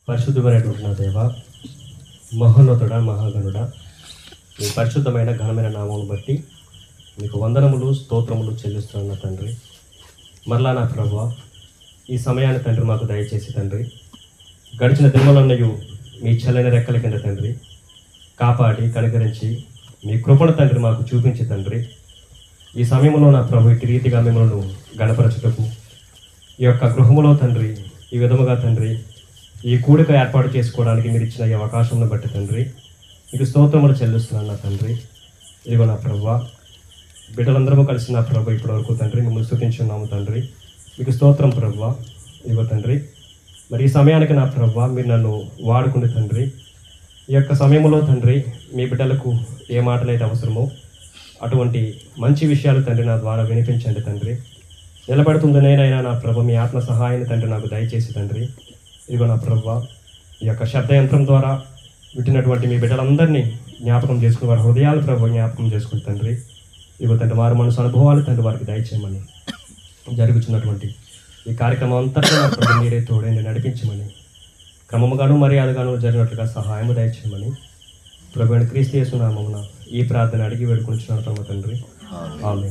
పరిశుద్ధమైనటువంటి నా దేవ మహోన్నతుడ మహాగణుడ మీ పరిశుద్ధమైన ఘనమైన నామమును బట్టి మీకు వందనములు స్తోత్రములు చెల్లిస్తున్న తండ్రి మరలా నా ప్రభు ఈ సమయాన్ని తండ్రి మాకు దయచేసి తండ్రి గడిచిన దినములన్నయు మీ చల్లని రెక్కల కింద తండ్రి కాపాడి కనికరించి మీ కృపణ తండ్రి మాకు చూపించి తండ్రి ఈ సమయంలో నా ప్రభు ఇటు రీతిగా మిమ్మల్ని గణపరచుటకు ఈ యొక్క గృహములో తండ్రి ఈ విధముగా తండ్రి ఈ కూడిక ఏర్పాటు చేసుకోవడానికి మీరు ఇచ్చిన ఈ అవకాశంను బట్టి తండ్రి మీకు స్తోత్రములు చెల్లిస్తున్నాను నా తండ్రి ఇదిగో నా ప్రభు బిడ్డలందరము కలిసి నా ప్రభు ఇప్పటి వరకు తండ్రి మిమ్మల్ని స్థుతించున్నాము తండ్రి మీకు స్తోత్రం ప్రభు ఇదిగో తండ్రి మరి ఈ సమయానికి నా ప్రభు మీరు నన్ను వాడుకుని తండ్రి ఈ యొక్క సమయంలో తండ్రి మీ బిడ్డలకు ఏ మాటలైతే అవసరమో అటువంటి మంచి విషయాలు తండ్రి నా ద్వారా వినిపించండి తండ్రి నిలబడుతుంది నేనైనా నా ప్రభు మీ ఆత్మ సహాయాన్ని తండ్రి నాకు దయచేసి తండ్రి ఇదిగో నా ప్రభు ఈ యొక్క శబ్దయంత్రం ద్వారా విట్టినటువంటి మీ బిడ్డలందరినీ జ్ఞాపకం చేసుకుని వారి హృదయాలు ప్రభు జ్ఞాపకం చేసుకుని తండ్రి ఇదిగో తండ్రి వారి మనసు అనుభవాలు తండ్రి వారికి దయచేయమని జరుగుతున్నటువంటి ఈ కార్యక్రమం అంతటా నా ప్రభు మీరే తోడైంది నడిపించమని క్రమముగాను మర్యాదగాను జరిగినట్లుగా సహాయము దయచేయమని ప్రభు అయిన క్రీస్తు యేసునామమున ఈ ప్రార్థన అడిగి వేడుకుంటున్నాను తమ తండ్రి ఆమె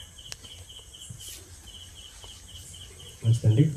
మంచిదండి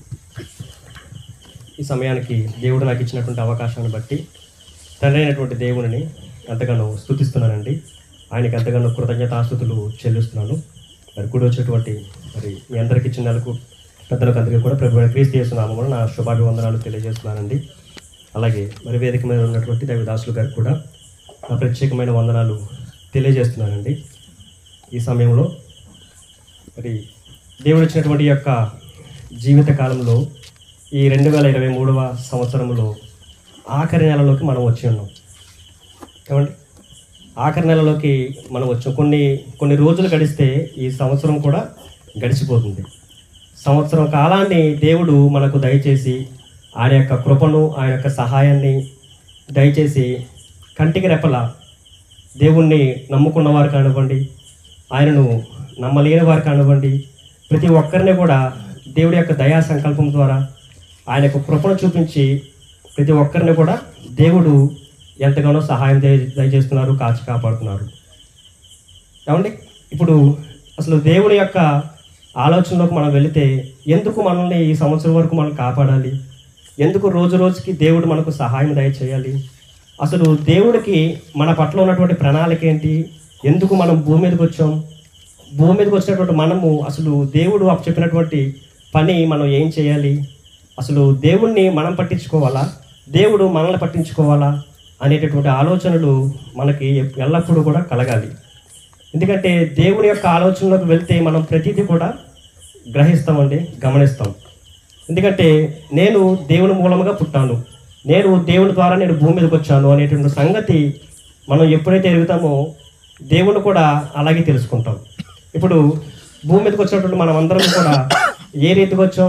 ఈ సమయానికి దేవుడు నాకు ఇచ్చినటువంటి అవకాశాన్ని బట్టి తండ్రి అయినటువంటి దేవునిని ఎంతగానో స్థుతిస్తున్నానండి ఆయనకి ఎంతగానో కృతజ్ఞతాస్థుతులు చెల్లిస్తున్నాను మరి కూడా వచ్చేటువంటి మరి మీ అందరికీ చిన్నలకు పెద్దలకు అందరికీ కూడా ప్రభు అయిన క్రీస్తు చేస్తున్నాము నా శుభాభివందనాలు తెలియజేస్తున్నానండి అలాగే మరి వేదిక మీద ఉన్నటువంటి దైవదాసులు గారికి కూడా నా ప్రత్యేకమైన వందనాలు తెలియజేస్తున్నానండి ఈ సమయంలో మరి దేవుడు ఇచ్చినటువంటి ఈ యొక్క జీవిత కాలంలో ఈ రెండు వేల ఇరవై మూడవ సంవత్సరంలో ఆఖరి నెలలోకి మనం వచ్చి ఉన్నాం ఏమండి ఆఖరి నెలలోకి మనం వచ్చాం కొన్ని కొన్ని రోజులు గడిస్తే ఈ సంవత్సరం కూడా గడిచిపోతుంది సంవత్సరం కాలాన్ని దేవుడు మనకు దయచేసి ఆయన యొక్క కృపను ఆయన యొక్క సహాయాన్ని దయచేసి కంటికి రెప్పల దేవుణ్ణి నమ్ముకున్న వారు కానివ్వండి ఆయనను నమ్మలేని వారు కానివ్వండి ప్రతి ఒక్కరిని కూడా దేవుడి యొక్క దయా సంకల్పం ద్వారా ఆయన యొక్క కృపను చూపించి ప్రతి ఒక్కరిని కూడా దేవుడు ఎంతగానో సహాయం దయ దయచేస్తున్నారు కాచి కాపాడుతున్నారు ఏమండి ఇప్పుడు అసలు దేవుడి యొక్క ఆలోచనలోకి మనం వెళితే ఎందుకు మనల్ని ఈ సంవత్సరం వరకు మనం కాపాడాలి ఎందుకు రోజు రోజుకి దేవుడు మనకు సహాయం దయచేయాలి అసలు దేవుడికి మన పట్ల ఉన్నటువంటి ప్రణాళిక ఏంటి ఎందుకు మనం భూమి మీదకి వచ్చాం భూమి మీదకి వచ్చినటువంటి మనము అసలు దేవుడు అప్పు చెప్పినటువంటి పని మనం ఏం చేయాలి అసలు దేవుణ్ణి మనం పట్టించుకోవాలా దేవుడు మనల్ని పట్టించుకోవాలా అనేటటువంటి ఆలోచనలు మనకి ఎల్లప్పుడూ కూడా కలగాలి ఎందుకంటే దేవుని యొక్క ఆలోచనలోకి వెళ్తే మనం ప్రతిదీ కూడా గ్రహిస్తామండి గమనిస్తాం ఎందుకంటే నేను దేవుని మూలముగా పుట్టాను నేను దేవుని ద్వారా నేను భూమి మీదకి వచ్చాను అనేటువంటి సంగతి మనం ఎప్పుడైతే ఎరుగుతామో దేవుని కూడా అలాగే తెలుసుకుంటాం ఇప్పుడు భూమి మీదకి వచ్చినటువంటి మనం అందరం కూడా ఏ రీతికి వచ్చాం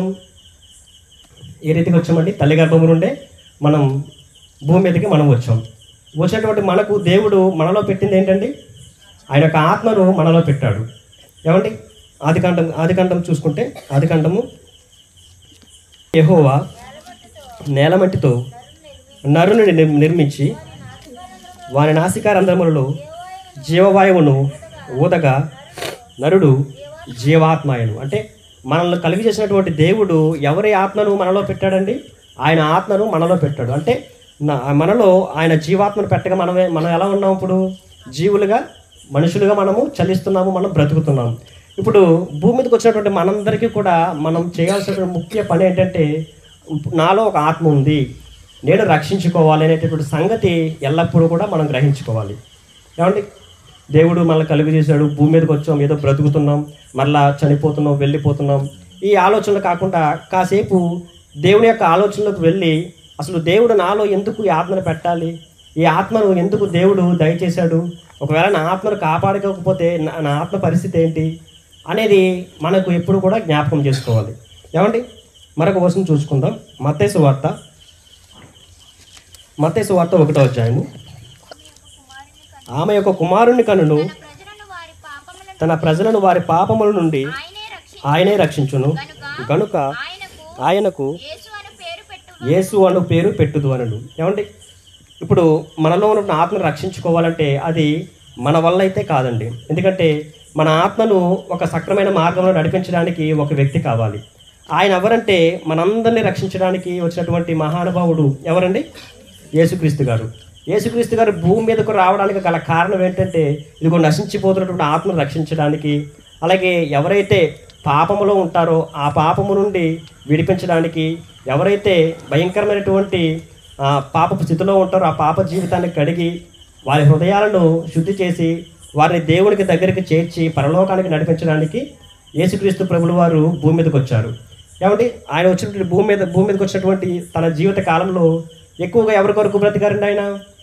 ఏ రీతికి వచ్చామండి తల్లి గర్భం నుండే మనం భూమి మీదకి మనం వచ్చాం వచ్చినటువంటి మనకు దేవుడు మనలో పెట్టింది ఏంటండి ఆయన యొక్క ఆత్మను మనలో పెట్టాడు ఏమండి ఆదికాండం ఆదికాండం చూసుకుంటే ఆదికాండము యెహోవా నేలమట్టితో నరుని నిర్- నిర్మించి వాని నాసికారంధ్రములలో జీవవాయువును ఊదగా నరుడు జీవాత్మాయను అంటే మనల్ని కలిగి చేసినటువంటి దేవుడు ఎవరి ఆత్మను మనలో పెట్టాడండి ఆయన ఆత్మను మనలో పెట్టాడు అంటే నా- మనలో ఆయన జీవాత్మను పెట్టగా మనమే మనం ఎలా ఉన్నాం ఇప్పుడు జీవులుగా మనుషులుగా మనము చలిస్తున్నాము మనం బ్రతుకుతున్నాము ఇప్పుడు భూమి మీదకి వచ్చినటువంటి మనందరికీ కూడా మనం చేయాల్సినటువంటి ముఖ్య పని ఏంటంటే నాలో ఒక ఆత్మ ఉంది నేను రక్షించుకోవాలి అనేటటువంటి సంగతి ఎల్లప్పుడూ కూడా మనం గ్రహించుకోవాలి ఏమండి దేవుడు మనల్ని కలుగు చేశాడు భూమి మీదకి వచ్చాం ఏదో బ్రతుకుతున్నాం మళ్ళా చనిపోతున్నాం వెళ్ళిపోతున్నాం ఈ ఆలోచనలు కాకుండా కాసేపు దేవుని యొక్క ఆలోచనలోకి వెళ్ళి అసలు దేవుడు నాలో ఎందుకు ఈ ఆత్మను పెట్టాలి ఈ ఆత్మను ఎందుకు దేవుడు దయచేశాడు ఒకవేళ నా ఆత్మను కాపాడుకోకపోతే నా నా ఆత్మ పరిస్థితి ఏంటి అనేది మనకు ఎప్పుడు కూడా జ్ఞాపకం చేసుకోవాలి ఏమండి మరొక వచనం చూసుకుందాం మత్తేసు వార్త మత్తేసు వార్త ఒకటో అధ్యాయము ఆమె యొక్క కుమారుని కనును ప్రజలను వారి పాపములను తన ప్రజలను వారి పాపముల నుండి ఆయనే రక్షి ఆయనే రక్షించును గనుక ఆయనకు ఆయనకు యేసు అని పేరు పెట్టు యేసు అను పేరు పెట్టుదు అనడు ఏమండి ఇప్పుడు మనలో ఉన్న ఆత్మను రక్షించుకోవాలంటే అది మన వల్ల అయితే కాదండి ఎందుకంటే మన ఆత్మను ఒక సక్రమైన మార్గంలో నడిపించడానికి ఒక వ్యక్తి కావాలి ఆయన ఎవరంటే మనందరినీ రక్షించడానికి వచ్చినటువంటి మహానుభావుడు ఎవరండి యేసుక్రీస్తు గారు యేసుక్రీస్తు గారు భూమి మీదకు రావడానికి గల కారణం ఏంటంటే ఇదిగో నశించిపోతున్నటువంటి ఆత్మను రక్షించడానికి అలాగే ఎవరైతే పాపములో ఉంటారో ఆ పాపము నుండి విడిపించడానికి ఎవరైతే భయంకరమైనటువంటి ఆ, పాపపు స్థితిలో ఉంటారో ఆ పాప జీవితాన్ని కడిగి వారి హృదయాలను శుద్ధి చేసి వారిని దేవునికి దగ్గరికి చేర్చి పరలోకానికి నడిపించడానికి యేసుక్రీస్తు ప్రభులు వారు భూమి మీదకి వచ్చారు ఏమంటే ఆయన వచ్చినటువంటి భూమి మీద భూమి మీదకి వచ్చినటువంటి తన జీవిత కాలంలో ఎక్కువగా ఎవరి కొరకు బ్రతికారండి ఆయన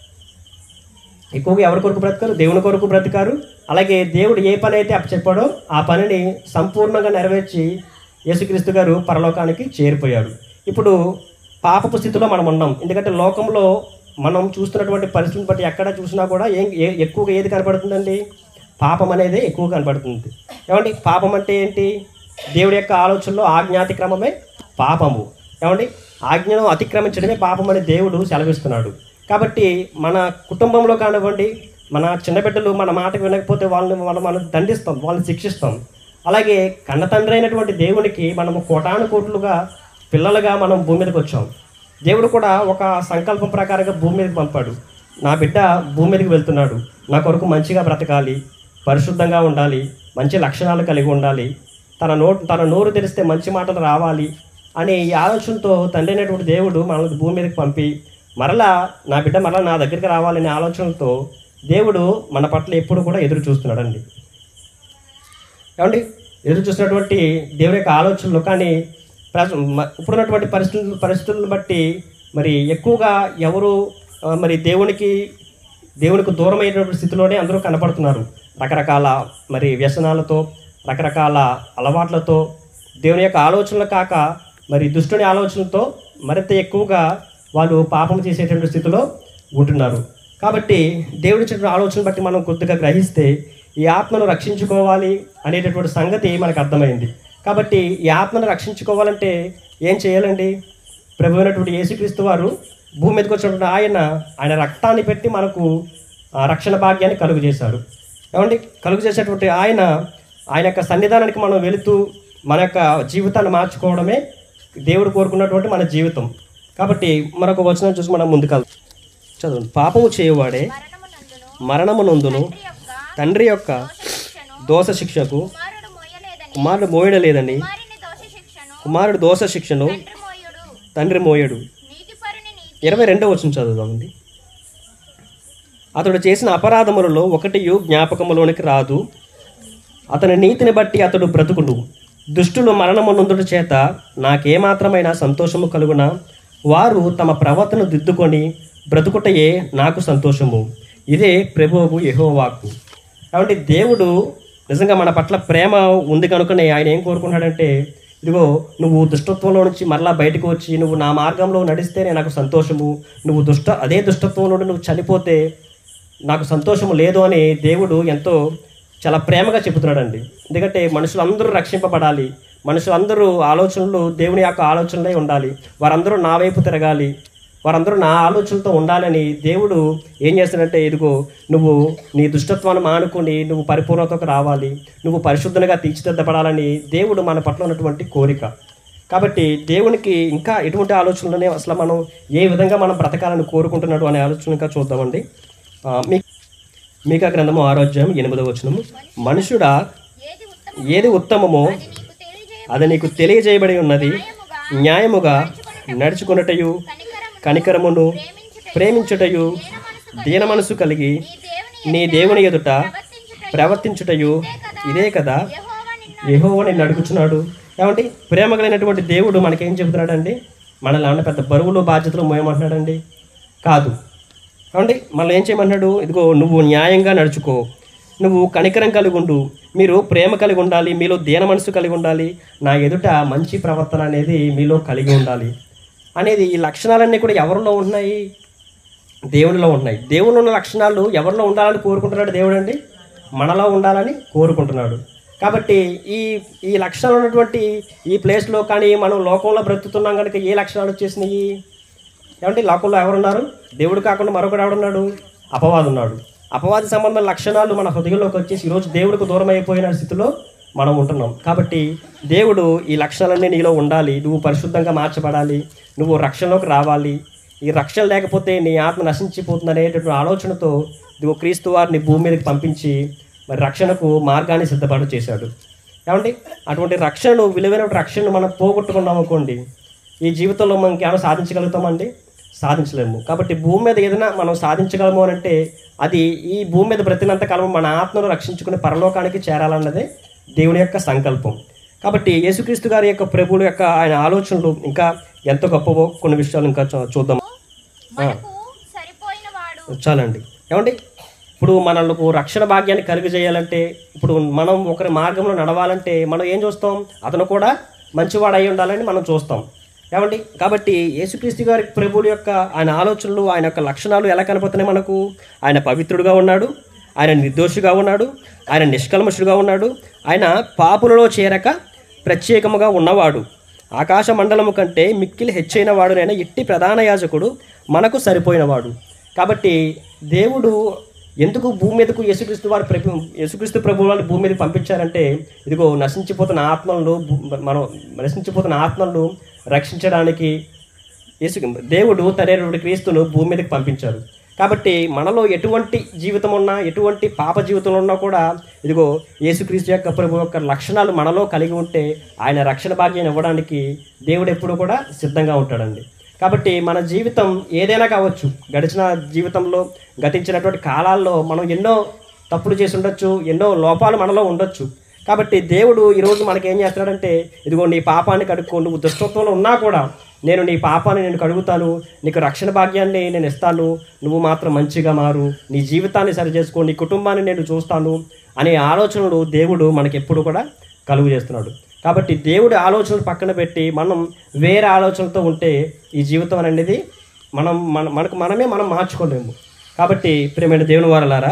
ఎక్కువగా ఎవరి కొరకు బ్రతికారు దేవుని కొరకు బ్రతికారు అలాగే దేవుడు ఏ పని అయితే అప్పు చెప్పాడో ఆ పనిని సంపూర్ణంగా నెరవేర్చి యేసుక్రీస్తు గారు పరలోకానికి చేరిపోయాడు ఇప్పుడు పాపపు స్థితిలో మనం ఉన్నాం ఎందుకంటే లోకంలో మనం చూస్తున్నటువంటి పరిస్థితిని బట్టి ఎక్కడ చూసినా కూడా ఏం ఏ- ఎక్కువగా ఏది కనపడుతుందండి పాపం అనేది ఎక్కువ కనపడుతుంది ఏమండి పాపం అంటే ఏంటి దేవుడి యొక్క ఆలోచనలో ఆజ్ఞాతిక్రమమే పాపము ఏమండి ఆజ్ఞను అతిక్రమించడమే పాపం అని దేవుడు సెలవిస్తున్నాడు కాబట్టి మన కుటుంబంలో కానివ్వండి మన చిన్న బిడ్డలు మన మాట వినకపోతే వాళ్ళని మనం మనం దండిస్తాం వాళ్ళని శిక్షిస్తాం అలాగే కన్న తండ్రి అయినటువంటి దేవునికి మనము కోటాను కోట్లుగా పిల్లలుగా మనం భూమి మీదకి వచ్చాం దేవుడు కూడా ఒక సంకల్పం ప్రకారంగా భూమి మీదకి పంపాడు నా బిడ్డ భూమి మీదకి వెళ్తున్నాడు నా కొరకు మంచిగా బ్రతకాలి పరిశుద్ధంగా ఉండాలి మంచి లక్షణాలు కలిగి ఉండాలి తన నోటు తన నోరు తెరిస్తే మంచి మాటలు రావాలి అనే ఈ ఆలోచనతో తండ్రి అయినటువంటి దేవుడు మనల్ని భూమి మీదకి పంపి మరలా నా బిడ్డ మరలా నా దగ్గరికి రావాలనే ఆలోచనతో దేవుడు మన పట్ల ఎప్పుడు కూడా ఎదురు చూస్తున్నాడండి ఏమండి ఎదురు చూసినటువంటి దేవుని యొక్క ఆలోచనలు కానీ ప్రజ- మ- ఇప్పుడున్నటువంటి పరిస్థితులు పరిస్థితులను బట్టి మరి ఎక్కువగా ఎవరు ఆ, మరి దేవునికి దేవునికి దూరమైనటువంటి స్థితిలోనే అందరూ కనపడుతున్నారు రకరకాల మరి వ్యసనాలతో రకరకాల అలవాట్లతో దేవుని యొక్క ఆలోచనలు కాక మరి దుష్టుని ఆలోచనలతో మరింత ఎక్కువగా వాళ్ళు పాపం చేసేటువంటి స్థితిలో ఉంటున్నారు కాబట్టి దేవుడి చెప్పిన ఆలోచన బట్టి మనం కొద్దిగా గ్రహిస్తే ఈ ఆత్మను రక్షించుకోవాలి అనేటటువంటి సంగతి మనకు అర్థమైంది కాబట్టి ఈ ఆత్మను రక్షించుకోవాలంటే ఏం చేయాలండి ప్రభు అయినటువంటి యేసుక్రీస్తు వారు భూమి మీదకి వచ్చినటువంటి ఆయన ఆయన రక్తాన్ని పెట్టి మనకు ఆ, రక్షణ భాగ్యాన్ని కలుగు చేశారు ఏమండి కలుగు చేసేటువంటి ఆయన ఆయన యొక్క సన్నిధానానికి మనం వెళుతూ మన యొక్క జీవితాన్ని మార్చుకోవడమే దేవుడు కోరుకున్నటువంటి మన జీవితం కాబట్టి మరొక వచనం చూసి మనం ముందుకెళ్తాం చదవండి పాపము చేయవాడే మరణమునందును మరణమునందును తండ్రి యొక్క తండ్రి యొక్క దోష దోష శిక్షకు శిక్షను కుమారుడు మోయలేదని కుమారుడు మోయడలేదని కుమారుని దోష శిక్షను కుమారుడు దోష శిక్షను తండ్రి మోయుడు తండ్రి మోయడు నీతిపరుని నీతి ఇరవై రెండో వచ్చిన చదువుదామండి అతడు చేసిన అపరాధములలో ఒకటియు జ్ఞాపకములోనికి రాదు అతని నీతిని బట్టి అతడు బ్రతుకుడు దుష్టులు మరణమునందుట చేత నాకేమాత్రమైన సంతోషము కలుగునా వారు తమ ప్రవర్తన దిద్దుకొని బ్రతుకుటయే నాకు సంతోషము ఇదే ప్రభువు యెహోవాకు కాబట్టి దేవుడు నిజంగా మన పట్ల ప్రేమ ఉంది కనుకనే ఆయన ఏం కోరుకున్నాడంటే ఇదిగో నువ్వు దుష్టత్వంలో నుంచి మరలా బయటకు వచ్చి నువ్వు నా మార్గంలో నడిస్తేనే నాకు సంతోషము నువ్వు దుష్ట అదే దుష్టత్వం నుండి నువ్వు చనిపోతే నాకు సంతోషం లేదు అని దేవుడు ఎంతో చాలా ప్రేమగా చెబుతున్నాడండి ఎందుకంటే మనుషులందరూ రక్షింపబడాలి మనుషులందరూ ఆలోచనలు దేవుని యొక్క ఆలోచనలే ఉండాలి వారందరూ నా వైపు తిరగాలి వారందరూ నా ఆలోచనలతో ఉండాలని దేవుడు ఏం చేస్తాడంటే ఇదిగో నువ్వు నీ దుష్టత్వాన్ని మానుకొని నువ్వు పరిపూర్ణతకు రావాలి నువ్వు పరిశుద్ధంగా తీర్చిదిద్దపడాలని దేవుడు మన పట్ల ఉన్నటువంటి కోరిక కాబట్టి దేవునికి ఇంకా ఎటువంటి ఆలోచనలనే అసలు మనం ఏ విధంగా మనం బ్రతకాలని కోరుకుంటున్నాడు అనే ఆలోచన ఇంకా చూద్దామండి ఆ, మీ మీకా గ్రంథము ఆరోగ్యం ఎనిమిదవ వచనము మనుషుడా ఏది ఉత్తమ ఏది ఉత్తమమో నీకు తెలియజేయ అది నీకు తెలియజేయబడి ఉన్నది న్యాయముగా నడుచుకున్నటయు కనికరము కనికరమును ప్రేమించుట ప్రేమించుటయు దీన మనసు కలిగి నీ దేవుని నీ దేవుని ఎదుట ప్రవర్తించుట ప్రవర్తించుటయు ఇదే కదా యెహోవా నిన్ను యెహోవా నిన్ను అడుగుచున్నాడు ఏమంటే ప్రేమ కలిగినటువంటి దేవుడు మనకేం చెబుతున్నాడండి మనల్ని ఏమన్నా పెద్ద బరువులు బాధ్యతలు మోయమంటున్నాడండి కాదు ఏమండి మనం ఏం చేయమన్నాడు ఇదిగో నువ్వు న్యాయంగా నడుచుకో నువ్వు కనికరం కలిగి ఉండు మీరు ప్రేమ కలిగి ఉండాలి మీలో దీన మనసు కలిగి ఉండాలి నా ఎదుట మంచి ప్రవర్తన అనేది మీలో కలిగి ఉండాలి అనేది ఈ లక్షణాలన్నీ కూడా ఎవరిలో ఉన్నాయి దేవునిలో ఉన్నాయి దేవునిలో ఉన్న లక్షణాలు ఎవరిలో ఉండాలని కోరుకుంటున్నాడు దేవుడు అండి మనలో ఉండాలని కోరుకుంటున్నాడు కాబట్టి ఈ ఈ లక్షణాలు ఉన్నటువంటి ఈ ప్లేస్లో కానీ మనం లోకంలో బ్రతుకుతున్నాం కనుక ఏ లక్షణాలు వచ్చేసినాయి ఏమంటే లోకంలో ఎవరున్నారు దేవుడు కాకుండా మరొకడు ఎవడున్నాడు అపవాది ఉన్నాడు అపవాది సంబంధమైన లక్షణాలు మన హృదయంలోకి వచ్చేసి ఈరోజు దేవుడికి దూరం అయిపోయిన స్థితిలో మనం ఉంటున్నాం కాబట్టి దేవుడు ఈ లక్షణాలన్నీ నీలో ఉండాలి నువ్వు పరిశుద్ధంగా మార్చబడాలి నువ్వు రక్షణలోకి రావాలి ఈ రక్షణ లేకపోతే నీ ఆత్మ నశించిపోతుంది అనేటటువంటి ఆలోచనతో నువ్వు క్రీస్తు వారిని భూమి మీదకి పంపించి మరి రక్షణకు మార్గాన్ని సిద్ధపాటు చేశాడు ఏమండి అటువంటి రక్షణను విలువైన రక్షణను మనం పోగొట్టుకున్నాం అనుకోండి ఈ జీవితంలో మనం ఏమైనా సాధించగలుగుతామండి సాధించలేము కాబట్టి భూమి మీద ఏదైనా మనం సాధించగలము అని అంటే అది ఈ భూమి మీద బ్రతినంత కాలం మన ఆత్మను రక్షించుకుని పరలోకానికి చేరాలన్నదే దేవుని యొక్క సంకల్పం కాబట్టి యేసుక్రీస్తు గారి యొక్క ప్రభువుల యొక్క ఆయన ఆలోచనలు ఇంకా ఎంత గొప్పవో కొన్ని విషయాలు ఇంకా చూ- చూద్దాం మనకు సరిపోయిన వాడు చాలండి ఏమండి ఇప్పుడు మనకు రక్షణ భాగ్యాన్ని కలుగజేయాలంటే ఇప్పుడు మనం ఒకరి మార్గంలో నడవాలంటే మనం ఏం చూస్తాం అతను కూడా మంచివాడు అయి ఉండాలని మనం చూస్తాం ఏమండి కాబట్టి యేసుక్రీస్తు గారి ప్రభువుల యొక్క ఆయన ఆలోచనలు ఆయన యొక్క లక్షణాలు ఎలా కనపడుతున్నాయి మనకు ఆయన పవిత్రుడుగా ఉన్నాడు ఆయన నిర్దోషిగా ఉన్నాడు ఆయన నిష్కల్మషుడుగా ఉన్నాడు ఆయన పాపులలో చేరక ప్రత్యేకముగా ఉన్నవాడు ఆకాశ మండలము కంటే మిక్కిలి హెచ్చైన వాడునైనా ఇట్టి ప్రధాన యాజకుడు మనకు సరిపోయినవాడు కాబట్టి దేవుడు ఎందుకు భూమి మీదకు యేసుక్రీస్తు వారి ప్రభు యేసుక్రీస్తు ప్రభు వారిని భూమి మీదకి పంపించారంటే ఇదిగో నశించిపోతున్న ఆత్మలను భూ- మనం నశించిపోతున్న ఆత్మలను రక్షించడానికి యేసు దేవుడు తనేటువంటి క్రీస్తును భూమి మీదకి పంపించారు కాబట్టి మనలో ఎటువంటి జీవితం ఉన్నా ఎటువంటి పాప జీవితంలో ఉన్నా కూడా ఇదిగో యేసుక్రీస్తు యొక్క ప్రభు యొక్క లక్షణాలు మనలో కలిగి ఉంటే ఆయన రక్షణ భాగ్యాన్ని ఇవ్వడానికి దేవుడు ఎప్పుడు కూడా సిద్ధంగా ఉంటాడండి కాబట్టి మన జీవితం ఏదైనా కావచ్చు గడిచిన జీవితంలో గతించినటువంటి కాలాల్లో మనం ఎన్నో తప్పులు చేసి ఉండొచ్చు ఎన్నో లోపాలు మనలో ఉండొచ్చు కాబట్టి దేవుడు ఈరోజు మనకి ఏం చేస్తున్నాడంటే ఇదిగో నీ పాపాన్ని కడుక్కో నువ్వు దుష్టత్వంలో ఉన్నా కూడా నేను నీ పాపాన్ని నేను కడుగుతాను నీకు రక్షణ భాగ్యాన్ని నేను ఇస్తాను నువ్వు మాత్రం మంచిగా మారు నీ జీవితాన్ని సరి చేసుకో నీ కుటుంబాన్ని నేను చూస్తాను అనే ఆలోచనలు దేవుడు మనకి ఎప్పుడు కూడా కలుగు చేస్తున్నాడు కాబట్టి దేవుడి ఆలోచనలు పక్కన పెట్టి మనం వేరే ఆలోచనలతో ఉంటే ఈ జీవితం అనేది మనం మన మనకు మనమే మనం మార్చుకోలేము కాబట్టి ప్రియమైన దేవుని వారలారా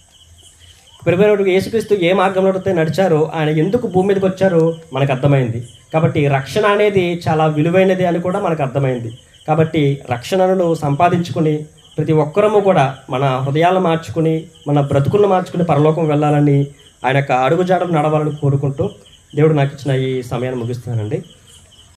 ప్రభుత్వ యేసుక్రీస్తు ఏ మార్గంలో అయితే నడిచారో ఆయన ఎందుకు భూమి మీదకి వచ్చారో మనకు అర్థమైంది కాబట్టి రక్షణ అనేది చాలా విలువైనది అని కూడా మనకు అర్థమైంది కాబట్టి రక్షణను సంపాదించుకుని ప్రతి ఒక్కరము కూడా మన హృదయాలను మార్చుకుని మన బ్రతుకులను మార్చుకుని పరలోకం వెళ్ళాలని ఆయన యొక్క అడుగుజాడలు నడవాలని కోరుకుంటూ దేవుడు నాకు ఇచ్చిన ఈ సమయాన్ని ముగిస్తున్నానండి